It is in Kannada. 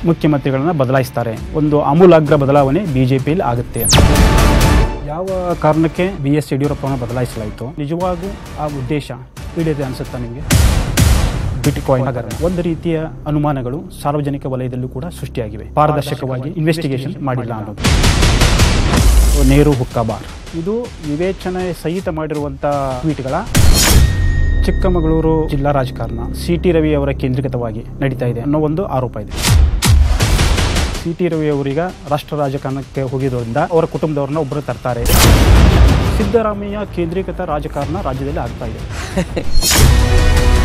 ಮುಖ್ಯಮಂತ್ರಿಗಳನ್ನ ಬದಲಾಯಿಸ್ತಾರೆ ಒಂದು ಆಮೂಲಾಗ್ರ ಬದಲಾವಣೆ ಬಿಜೆಪಿಯಲ್ಲಿ ಆಗುತ್ತೆ ಅಂತ ಯಾವ ಕಾರಣಕ್ಕೆ ಬಿ ಎಸ್ ಯಡಿಯೂರಪ್ಪನ ಬದಲಾಯಿಸಲಾಯಿತು ನಿಜವಾಗೂ ಆ ಉದ್ದೇಶ ಈಡೇರಿದೆ ಅನಿಸುತ್ತಾ ನಿಮಗೆ ಬಿಟ್ಕಾಯಿನ್ ಹಗರಣ ಒಂದು ರೀತಿಯ ಅನುಮಾನಗಳು ಸಾರ್ವಜನಿಕ ವಲಯದಲ್ಲೂ ಕೂಡ ಸೃಷ್ಟಿಯಾಗಿವೆ ಪಾರದರ್ಶಕವಾಗಿ ಇನ್ವೆಸ್ಟಿಗೇಷನ್ ಮಾಡಿಲ್ಲ ಅನ್ನೋದು ನೇರು ಹುಕ್ಕಾಬಾರ್ ಇದು ವಿವೇಚನೆ ಸಹಿತ ಮಾಡಿರುವಂಥ ಟ್ವೀಟ್ಗಳ ಚಿಕ್ಕಮಗಳೂರು ಜಿಲ್ಲಾ ರಾಜಕಾರಣ ಸಿ ಟಿ ರವಿ ಅವರ ಕೇಂದ್ರೀಕೃತವಾಗಿ ನಡೀತಾ ಇದೆ ಅನ್ನೋ ಒಂದು ಆರೋಪ ಇದೆ ಸಿ ಟಿ ರವಿ ಅವರೀಗ ರಾಷ್ಟ್ರ ರಾಜಕಾರಣಕ್ಕೆ ಹೋಗಿರೋದ್ರಿಂದ ಅವರ ಕುಟುಂಬದವ್ರನ್ನ ಒಬ್ಬರು ತರ್ತಾರೆ ಸಿದ್ದರಾಮಯ್ಯ ಕೇಂದ್ರೀಕೃತ ರಾಜಕಾರಣ ರಾಜ್ಯದಲ್ಲಿ ಆಗ್ತಾ ಇದೆ